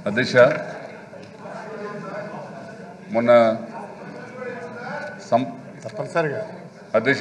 అధ్యక్ష మొన్న సం తప్పనిసరిగా అధ్యక్ష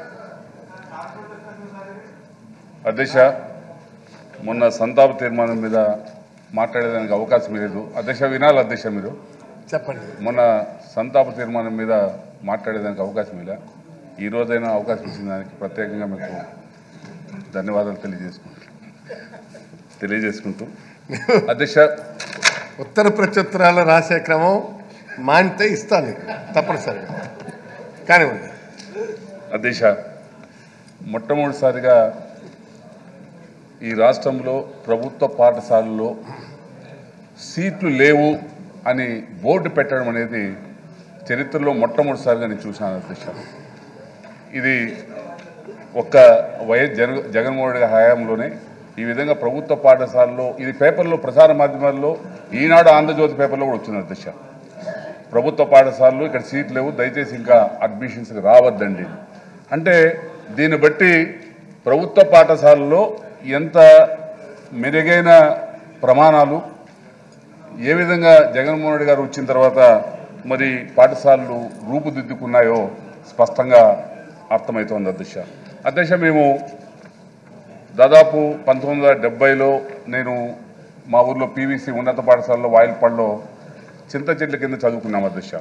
అధ్యక్ష మొన్న సంతాప తీర్మానం మీద మాట్లాడేదానికి అవకాశం లేదు అధ్యక్ష వినాలి అధ్యక్ష మీరు చెప్పండి మొన్న సంతాప తీర్మానం మీద మాట్లాడేదానికి అవకాశం ఇలా ఈ రోజైనా అవకాశం ఇచ్చిన దానికి ప్రత్యేకంగా మీకు ధన్యవాదాలు తెలియజేసుకుంటూ తెలియజేసుకుంటూ అధ్యక్ష ఉత్తర ప్రత్యుత్తరాలు రాసే క్రమం మానితే ఇస్తాను నీకు తప్పనిసరిగా కానివ్వండి అధ్యక్ష మొట్టమొదటిసారిగా ఈ రాష్ట్రంలో ప్రభుత్వ పాఠశాలల్లో సీట్లు లేవు అని బోర్డు పెట్టడం అనేది చరిత్రలో మొట్టమొదటిసారిగా నేను చూశాను అధ్యక్ష ఇది ఒక్క వైఎస్ జగన్ జగన్మోహన్ రెడ్డి హయాంలోనే ఈ విధంగా ప్రభుత్వ పాఠశాలలో ఇది పేపర్లో ప్రసార మాధ్యమాల్లో ఈనాడు ఆంధ్రజ్యోతి పేపర్లో కూడా వచ్చింది అధ్యక్ష ప్రభుత్వ పాఠశాలలు ఇక్కడ సీట్లు లేవు దయచేసి ఇంకా అడ్మిషన్స్కి రావద్దండి అంటే దీన్ని బట్టి ప్రభుత్వ పాఠశాలలో ఎంత మెరుగైన ప్రమాణాలు ఏ విధంగా జగన్మోహన్ రెడ్డి గారు వచ్చిన తర్వాత మరి పాఠశాలలు రూపుదిద్దుకున్నాయో స్పష్టంగా అర్థమవుతోంది అధ్యక్ష అధ్యక్ష మేము దాదాపు పంతొమ్మిది వందల డెబ్బైలో నేను మా ఊర్లో పీవీసీ ఉన్నత పాఠశాలలో వాయిల్పాడులో చింత చెట్ల కింద చదువుకున్నాం అధ్యక్ష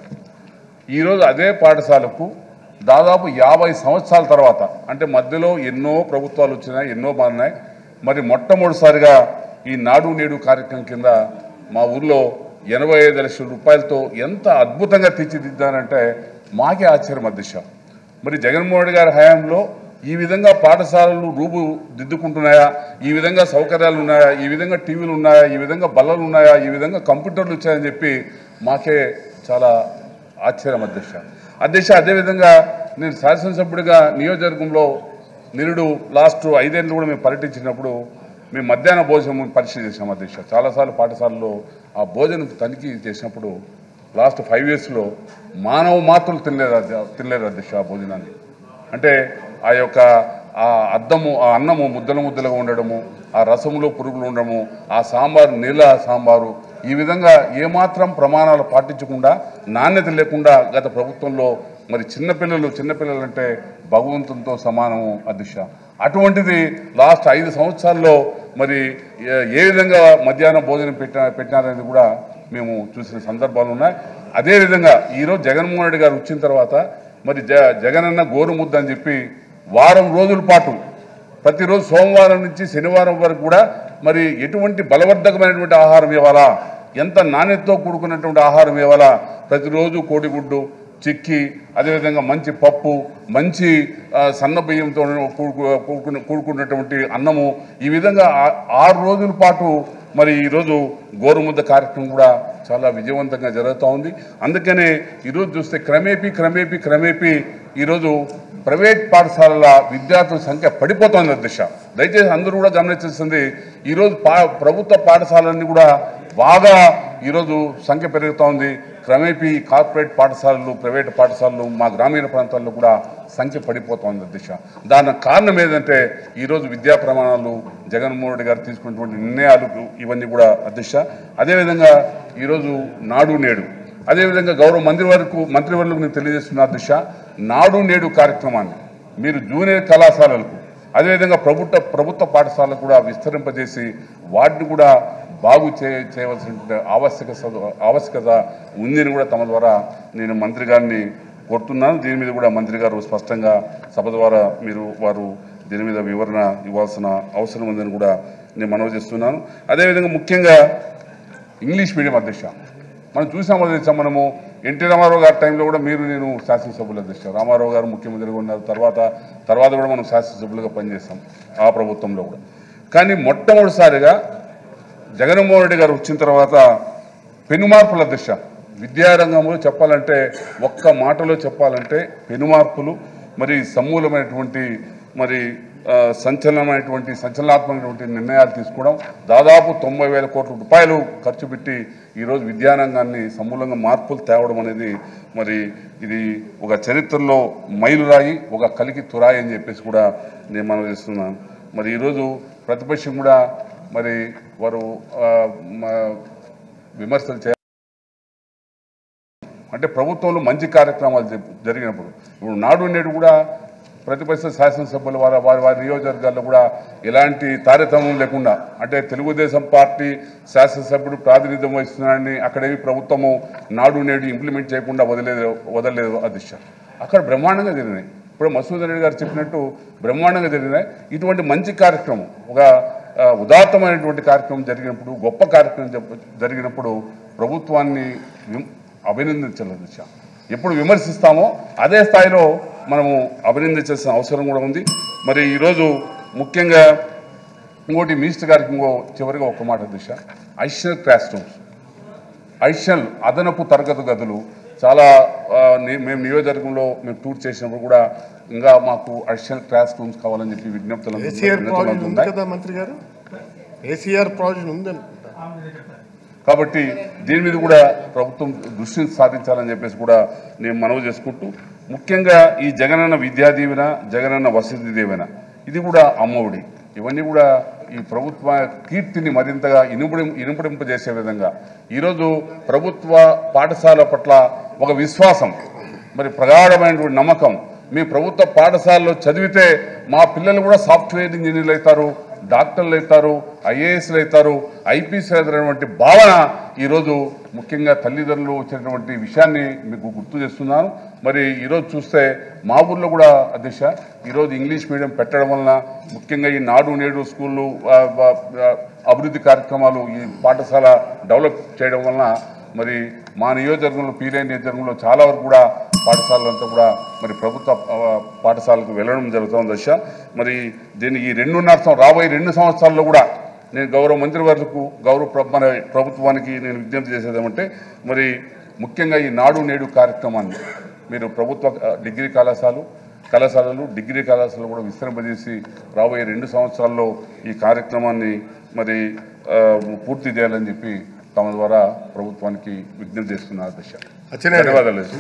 ఈరోజు అదే పాఠశాలకు దాదాపు యాభై సంవత్సరాల తర్వాత అంటే మధ్యలో ఎన్నో ప్రభుత్వాలు వచ్చినాయి ఎన్నో మారినాయి మరి మొట్టమొదటిసారిగా ఈ నాడు నేడు కార్యక్రమం కింద మా ఊర్లో ఎనభై ఐదు లక్షల రూపాయలతో ఎంత అద్భుతంగా తీర్చిదిద్దానంటే మాకే ఆశ్చర్యం అధ్యక్ష మరి జగన్మోహన్ రెడ్డి గారి హయాంలో ఈ విధంగా పాఠశాలలు రూపు దిద్దుకుంటున్నాయా ఈ విధంగా సౌకర్యాలు ఉన్నాయా ఈ విధంగా టీవీలు ఉన్నాయా ఈ విధంగా బల్లలు ఉన్నాయా ఈ విధంగా కంప్యూటర్లు వచ్చాయని చెప్పి మాకే చాలా ఆశ్చర్యం అధ్యక్ష అధ్యక్ష అదేవిధంగా నేను శాసనసభ్యుడిగా నియోజకవర్గంలో నిరుడు లాస్ట్ ఐదేళ్ళు కూడా మేము పర్యటించినప్పుడు మేము మధ్యాహ్న భోజనం పరీక్ష చేసాం అధ్యక్ష చాలాసార్లు పాఠశాలలో ఆ భోజనం తనిఖీ చేసినప్పుడు లాస్ట్ ఫైవ్ ఇయర్స్లో మానవ మాత్రలు తినలేరు అధ్య- తినలేరు అధ్యక్ష ఆ భోజనాన్ని అంటే ఆ యొక్క ఆ అద్దము ఆ అన్నము ముద్దలు ముద్దలుగా ఉండడము ఆ రసములో పురుగులు ఉండడము ఆ సాంబారు నీళ్ళ సాంబారు ఈ విధంగా ఏమాత్రం ప్రమాణాలు పాటించకుండా నాణ్యత లేకుండా గత ప్రభుత్వంలో మరి చిన్నపిల్లలు చిన్నపిల్లలు అంటే భగవంతునితో సమానము అధ్యక్ష అటువంటిది లాస్ట్ ఐదు సంవత్సరాల్లో మరి ఏ- ఏ విధంగా మధ్యాహ్నం భోజనం పెట్టిన పెట్టినారనేది కూడా మేము చూసిన సందర్భాలు ఉన్నాయి అదేవిధంగా ఈరోజు జగన్మోహన్ రెడ్డి గారు వచ్చిన తర్వాత మరి జ జగనన్న గోరుముద్ద అని చెప్పి వారం రోజుల పాటు ప్రతిరోజు సోమవారం నుంచి శనివారం వరకు కూడా మరి ఎటువంటి బలవర్ధకమైనటువంటి ఆహారం ఇవ్వాలా ఎంత నాణ్యతతో కూడుకున్నటువంటి ఆహారం ఇవ్వాలా ప్రతిరోజు కోడిగుడ్డు చిక్కి అదేవిధంగా మంచి పప్పు మంచి ఆ, సన్న బియ్యంతో కూడుకు- కూడుకున్న కూడుకున్నటువంటి అన్నము ఈ విధంగా ఆ- ఆరు రోజుల పాటు మరి ఈరోజు గోరుముద్ద కార్యక్రమం కూడా చాలా విజయవంతంగా జరుగుతూ ఉంది అందుకనే ఈరోజు చూస్తే క్రమేపీ క్రమేపీ క్రమేపీ ఈరోజు ప్రైవేట్ పాఠశాలల విద్యార్థుల సంఖ్య పడిపోతోంది అధ్యక్ష దయచేసి అందరూ కూడా గమనించాల్సింది ఈరోజు పా ప్రభుత్వ పాఠశాలన్నీ కూడా బాగా ఈరోజు సంఖ్య పెరుగుతూ ఉంది క్రమేపీ కార్పొరేట్ పాఠశాలలు ప్రైవేట్ పాఠశాలలు మా గ్రామీణ ప్రాంతాల్లో కూడా సంఖ్య పడిపోతోంది అధ్యక్ష దానికి కారణం ఏంటంటే ఈరోజు విద్యా ప్రమాణాలు జగన్మోహన్ రెడ్డి గారు తీసుకున్నటువంటి నిర్ణయాలు ఇవన్నీ కూడా అధ్యక్ష అదేవిధంగా ఈరోజు నాడు నేడు అదేవిధంగా గౌరవ మంత్రి వరకు మంత్రివర్లకు నేను తెలియజేస్తున్న అధ్యక్ష నాడు నేడు కార్యక్రమాన్ని మీరు జూనియర్ కళాశాలలకు అదేవిధంగా ప్రభుత్వ ప్రభుత్వ పాఠశాలకు కూడా విస్తరింపజేసి వాటిని కూడా బాగు చే చేయవలసిన ఆవశ్యక సద- ఆవశ్యకత ఉందని కూడా తమ ద్వారా నేను మంత్రి గారిని కోరుతున్నాను దీని మీద కూడా మంత్రి గారు స్పష్టంగా సభ ద్వారా మీరు వారు దీని మీద వివరణ ఇవ్వాల్సిన అవసరం ఉందని కూడా నేను మనవి చేస్తున్నాను అదేవిధంగా ముఖ్యంగా ఇంగ్లీష్ మీడియం అధ్యక్ష మనం చూసాం అధ్యక్ష మనము ఎన్టీ రామారావు గారి టైంలో కూడా మీరు నేను శాసనసభ్యులు అధ్యక్ష రామారావు గారు ముఖ్యమంత్రిగా ఉన్నారు తర్వాత తర్వాత కూడా మనం శాసనసభ్యులుగా పనిచేస్తాం ఆ ప్రభుత్వంలో కూడా కానీ మొట్టమొదటిసారిగా జగన్మోహన్ రెడ్డి గారు వచ్చిన తర్వాత పెనుమార్పుల దిశ విద్యారంగంలో చెప్పాలంటే ఒక్క మాటలో చెప్పాలంటే పెనుమార్పులు మరి సమూలమైనటువంటి మరి ఆ, సంచలనమైనటువంటి సంచలనాత్మకమైనటువంటి నిర్ణయాలు తీసుకోవడం దాదాపు తొంభై వేల కోట్ల రూపాయలు ఖర్చు పెట్టి ఈరోజు విద్యారంగాన్ని సమూలంగా మార్పులు తేవడం అనేది మరి ఇది ఒక చరిత్రలో మైలురాయి ఒక కలికి తురాయి అని చెప్పేసి కూడా నేను మనం చేస్తున్నాను మరి ఈరోజు ప్రతిపక్షం కూడా మరి వారు ఆ, మ- విమర్శలు చేయాలి అంటే ప్రభుత్వంలో మంచి కార్యక్రమాలు జరి- జరిగినప్పుడు ఇప్పుడు నాడు నేడు కూడా ప్రతిపక్ష శాసనసభ్యుల వారి వారి వారి నియోజకవర్గాల్లో కూడా ఎలాంటి తారతమ్యం లేకుండా అంటే తెలుగుదేశం పార్టీ శాసనసభ్యుడు ప్రాతినిధ్యం వహిస్తున్నాడని అక్కడేవి ప్రభుత్వము నాడు నేడు ఇంప్లిమెంట్ చేయకుండా వదిలేదు వదలలేదు అధ్యక్ష అక్కడ బ్రహ్మాండంగా జరిగినాయి ఇప్పుడు మసూద్ రెడ్డి గారు చెప్పినట్టు బ్రహ్మాండంగా జరిగినాయి ఇటువంటి మంచి కార్యక్రమం ఒక ఆ, ఉదాత్తమైనటువంటి కార్యక్రమం జరిగినప్పుడు గొప్ప కార్యక్రమం జప్- జరిగినప్పుడు ప్రభుత్వాన్ని విమ్- అభినందించాలి అధ్యక్ష ఎప్పుడు విమర్శిస్తామో అదే స్థాయిలో మనము అభినందించాల్సిన అవసరం కూడా ఉంది మరి ఈరోజు ముఖ్యంగా ఇంకోటి మినిస్టర్ గారికి ఇంకో చివరిగా ఒక మాట దిశ ఐషనల్ క్లాస్ రూమ్స్ ఐషనల్ అదనపు తరగతి గదులు చాలా ఆ, ని- మేము నియోజకవర్గంలో మేము టూర్ చేసినప్పుడు కూడా ఇంకా మాకు అడిషనల్ క్లాస్ రూమ్స్ కావాలని చెప్పి విజ్ఞప్తులు ఏసీఆర్ వినతులు ప్రాజెక్ట్ ఉంది అందుతున్నాయి. కదా మంత్రి గారు ఏసీఆర్ ప్రాజెక్ట్ ఉంది అనుకుంటా కాబట్టి దీని మీద కూడా ప్రభుత్వం దృష్టిని సాధించాలని చెప్పేసి కూడా నేను మనవి చేసుకుంటూ ముఖ్యంగా ఈ జగనన్న విద్యా దీవెన జగనన్న వసతి దీవెన ఇది కూడా అమ్మఒడి ఇవన్నీ కూడా ఈ ప్రభుత్వ కీర్తిని మరింతగా ఇనుపడి ఇనుపడింపజేసే విధంగా ఈరోజు ప్రభుత్వ పాఠశాల పట్ల ఒక విశ్వాసం మరి ప్రగాఢమైనటువంటి నమ్మకం మీ ప్రభుత్వ పాఠశాలలో చదివితే మా పిల్లలు కూడా సాఫ్ట్వేర్ ఇంజనీర్లు అవుతారు డాక్టర్లు అవుతారు ఐఏఎస్లు అవుతారు ఐపీఎస్ అవుతారనేటువంటి భావన ఈరోజు ముఖ్యంగా తల్లిదండ్రులు వచ్చినటువంటి విషయాన్ని మీకు గుర్తు చేస్తున్నాను మరి ఈరోజు చూస్తే మా ఊర్లో కూడా అధ్యక్ష ఈరోజు ఇంగ్లీష్ మీడియం పెట్టడం వలన ముఖ్యంగా ఈ నాడు నేడు స్కూళ్ళు ఆ, ఆ, ఆ, అభివృద్ధి కార్యక్రమాలు ఈ పాఠశాల డెవలప్ చేయడం వలన మరి మా నియోజకవర్గంలో పీలే నియోజకవర్గంలో చాలా వరకు కూడా పాఠశాలలంతా కూడా మరి ప్రభుత్వ ఆ, పాఠశాలకు వెళ్ళడం జరుగుతుంది దశ మరి దీన్ని ఈ రెండున్నర సంవత్సరం రాబోయే రెండు సంవత్సరాల్లో కూడా నేను గౌరవ మంత్రివర్లకు గౌరవ ప్ర- మన ప్రభుత్వానికి నేను విజ్ఞప్తి చేసేది ఏమంటే మరి ముఖ్యంగా ఈ నాడు నేడు కార్యక్రమాన్ని మీరు ప్రభుత్వ ఆ, డిగ్రీ కళాశాలలు కళాశాలలు డిగ్రీ కళాశాలలు కూడా విస్తరింపజేసి రాబోయే రెండు సంవత్సరాల్లో ఈ కార్యక్రమాన్ని మరి ఆ, పూర్తి చేయాలని చెప్పి తమ ద్వారా ప్రభుత్వానికి విజ్ఞప్తి చేస్తున్నారు దశ అచ్చెన్నాయుడు గారు. ధన్యవాదాలు